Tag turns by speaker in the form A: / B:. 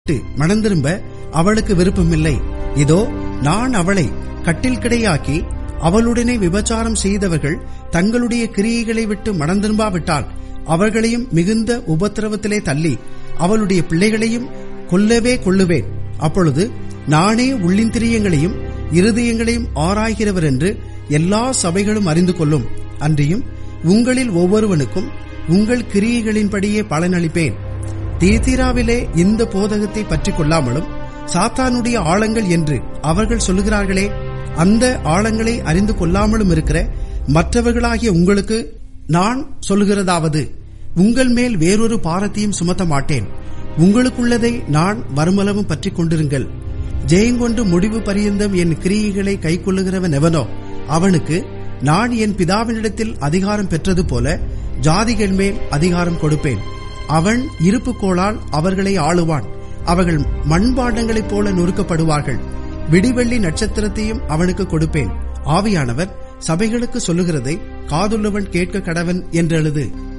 A: விட்டு மனந்திரும்ப அவளுக்கு விருப்பமில்லை இதோ நான் அவளை கட்டில் கிடையாக்கி அவளுடனே விபச்சாரம் செய்தவர்கள் தங்களுடைய கிரியைகளை விட்டு மனந்திரும்பாவிட்டால் அவர்களையும் மிகுந்த உபத்திரவத்திலே தள்ளி அவளுடைய பிள்ளைகளையும் கொல்லவே கொள்ளுவேன் அப்பொழுது நானே உள்ளிந்திரியங்களையும் இருதயங்களையும் ஆராய்கிறவர் என்று எல்லா சபைகளும் அறிந்து கொள்ளும் அன்றியும் உங்களில் ஒவ்வொருவனுக்கும் உங்கள் கிரியைகளின்படியே பலனளிப்பேன் தீர்த்திராவிலே இந்த போதகத்தை பற்றி கொள்ளாமலும் சாத்தானுடைய ஆழங்கள் என்று அவர்கள் சொல்லுகிறார்களே அந்த ஆழங்களை அறிந்து கொள்ளாமலும் இருக்கிற மற்றவர்களாகிய உங்களுக்கு நான் சொல்லுகிறதாவது உங்கள் மேல் வேறொரு பாரத்தையும் சுமத்த மாட்டேன் உங்களுக்குள்ளதை நான் வருமளவும் பற்றி கொண்டிருங்கள் ஜெயங்கொண்டு முடிவு பரியந்தம் என் கிரியைகளை கைக்கொள்ளுகிறவன் எவனோ அவனுக்கு நான் என் பிதாவினிடத்தில் அதிகாரம் பெற்றது போல ஜாதிகள் மேல் அதிகாரம் கொடுப்பேன் அவன் இருப்புக்கோளால் அவர்களை ஆளுவான் அவர்கள் மண்பாண்டங்களைப் போல நொறுக்கப்படுவார்கள் விடிவெள்ளி நட்சத்திரத்தையும் அவனுக்கு கொடுப்பேன் ஆவியானவர் சபைகளுக்கு சொல்லுகிறதை காதுள்ளவன் கேட்க கடவன் என்றெழுது